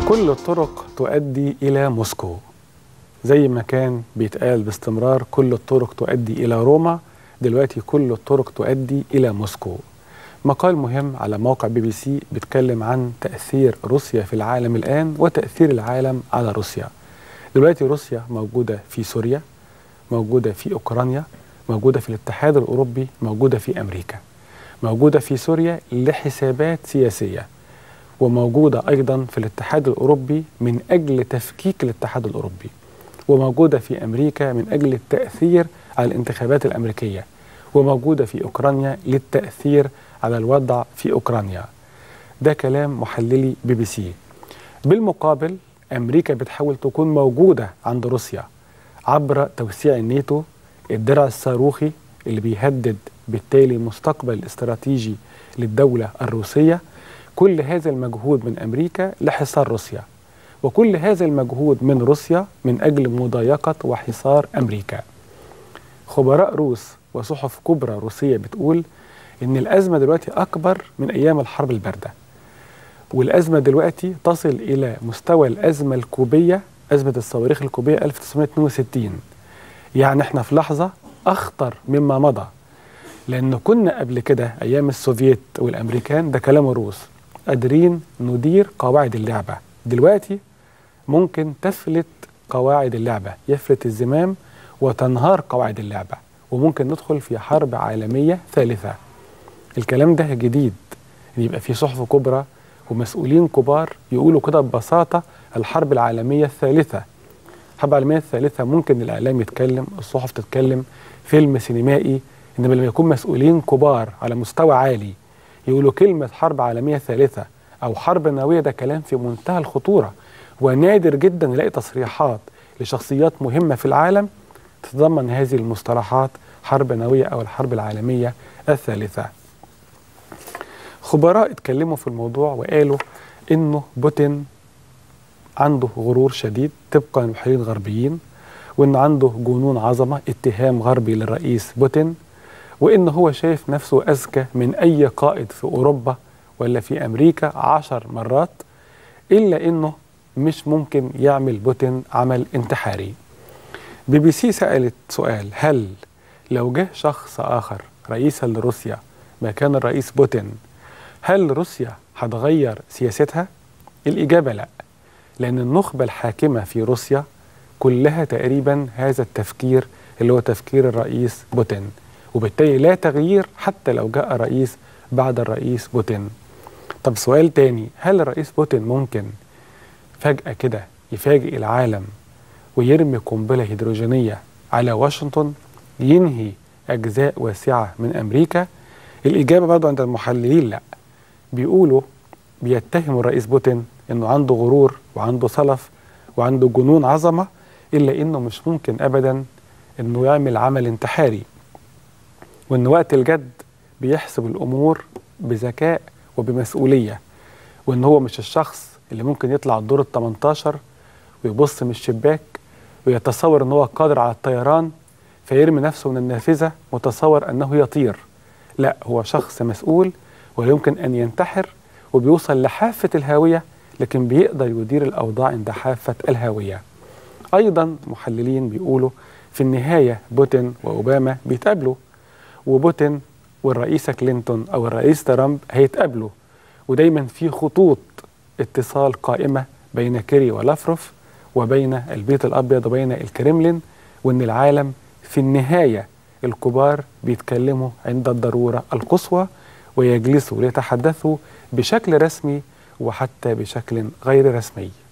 كل الطرق تؤدي إلى موسكو زي ما كان بيتقال باستمرار كل الطرق تؤدي إلى روما دلوقتي كل الطرق تؤدي إلى موسكو مقال مهم على موقع بي بي سي بيتكلم عن تأثير روسيا في العالم الآن وتأثير العالم على روسيا دلوقتي روسيا موجودة في سوريا موجودة في أوكرانيا موجودة في الاتحاد الأوروبي موجودة في أمريكا موجودة في سوريا لحسابات سياسية وموجودة أيضا في الاتحاد الأوروبي من أجل تفكيك الاتحاد الأوروبي وموجودة في أمريكا من أجل التأثير على الانتخابات الأمريكية وموجودة في أوكرانيا للتأثير على الوضع في أوكرانيا ده كلام محللي بي بي سي بالمقابل أمريكا بتحاول تكون موجودة عند روسيا عبر توسيع الناتو الدرع الصاروخي اللي بيهدد بالتالي المستقبل الاستراتيجي للدولة الروسية كل هذا المجهود من أمريكا لحصار روسيا وكل هذا المجهود من روسيا من أجل مضايقة وحصار أمريكا خبراء روس وصحف كبرى روسية بتقول إن الأزمة دلوقتي أكبر من أيام الحرب الباردة والأزمة دلوقتي تصل إلى مستوى الأزمة الكوبية أزمة الصواريخ الكوبية 1962 يعني احنا في لحظة أخطر مما مضى لأن كنا قبل كده أيام السوفييت والأمريكان ده كلام الروس قادرين ندير قواعد اللعبة دلوقتي ممكن تفلت قواعد اللعبة يفلت الزمام وتنهار قواعد اللعبة وممكن ندخل في حرب عالمية ثالثة الكلام ده جديد يبقى في صحف كبرى ومسؤولين كبار يقولوا كده ببساطة الحرب العالمية الثالثة الحرب العالمية الثالثة ممكن الإعلام يتكلم الصحف تتكلم فيلم سينمائي إنما لما يكون مسؤولين كبار على مستوى عالي يقولوا كلمة حرب عالمية ثالثة أو حرب نووية ده كلام في منتهى الخطورة ونادر جدا نلاقي تصريحات لشخصيات مهمة في العالم تتضمن هذه المصطلحات حرب نووية أو الحرب العالمية الثالثة خبراء اتكلموا في الموضوع وقالوا إنه بوتين عنده غرور شديد طبقا لمحللين غربيين وإن عنده جنون عظمة اتهام غربي للرئيس بوتين وإن هو شايف نفسه أذكى من أي قائد في أوروبا ولا في أمريكا عشر مرات إلا إنه مش ممكن يعمل بوتين عمل انتحاري بي بي سي سألت سؤال هل لو جه شخص آخر رئيسا لروسيا مكان الرئيس بوتين هل روسيا هتغير سياستها؟ الإجابة لا لأن النخبة الحاكمة في روسيا كلها تقريبا هذا التفكير اللي هو تفكير الرئيس بوتين وبالتالي لا تغيير حتى لو جاء رئيس بعد الرئيس بوتين طب سؤال تاني هل الرئيس بوتين ممكن فجأة كده يفاجئ العالم ويرمي قنبلة هيدروجينية على واشنطن ينهي أجزاء واسعة من أمريكا الإجابة برضو عند المحللين لا بيقولوا بيتهموا الرئيس بوتين إنه عنده غرور وعنده صلف وعنده جنون عظمة إلا إنه مش ممكن أبدا إنه يعمل عمل انتحاري وإن وقت الجد بيحسب الأمور بذكاء وبمسؤولية وإن هو مش الشخص اللي ممكن يطلع الدور ال 18 ويبص من الشباك ويتصور إن هو قادر على الطيران فيرمي نفسه من النافذة متصور أنه يطير لا هو شخص مسؤول ولا يمكن أن ينتحر وبيوصل لحافة الهاوية لكن بيقدر يدير الأوضاع عند حافة الهاوية أيضا محللين بيقولوا في النهاية بوتين وأوباما بيتقابلوا وبوتين والرئيسة كلينتون أو الرئيس ترامب هيتقابلوا ودايما في خطوط اتصال قائمة بين كيري ولافروف وبين البيت الأبيض وبين الكرملين وأن العالم في النهاية الكبار بيتكلموا عند الضرورة القصوى ويجلسوا ليتحدثوا بشكل رسمي وحتى بشكل غير رسمي